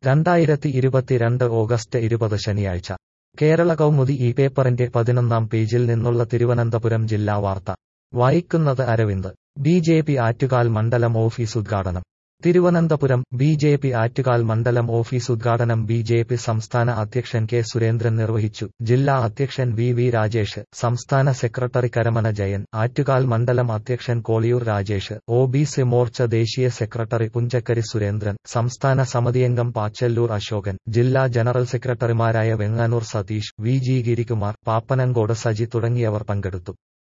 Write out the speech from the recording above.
രണ്ടായിരത്തി ഇരുപത്തിരണ്ട് ഓഗസ്റ്റ് ഇരുപത് ശനിയാഴ്ച കേരള കൗമുദി ഈ പേപ്പറിന്റെ പതിനൊന്നാം പേജിൽ നിന്നുള്ള തിരുവനന്തപുരം ജില്ലാ വാർത്ത വായിക്കുന്നത് Aravind B J P Attukal മണ്ഡലം ഓഫീസ് ഉദ്ഘാടനം Thiruvananthapuram B J P Attukal മണ്ഡലം ഓഫീസ് ഉദ്ഘാടനം ബി ജെ പി സംസ്ഥാന അധ്യക്ഷൻ കെ സുരേന്ദ്രൻ നിർവഹിച്ചു ജില്ലാ അധ്യക്ഷൻ വി വി രാജേഷ് സംസ്ഥാന സെക്രട്ടറി കരമന ജയൻ ആറ്റുകാൽ മണ്ഡലം അധ്യക്ഷൻ Koliyoor Rajesh O B C Morcha ദേശീയ സെക്രട്ടറി പുഞ്ചക്കരി സുരേന്ദ്രൻ സംസ്ഥാന സമിതിയംഗം പാച്ചല്ലൂർ അശോകൻ ജില്ലാ ജനറൽ സെക്രട്ടറിമാരായ വെങ്ങാനൂർ സതീഷ് വി ജി ഗിരികുമാർ പാപ്പനങ്കോട് സജി തുടങ്ങിയവർ പങ്കെടുത്തു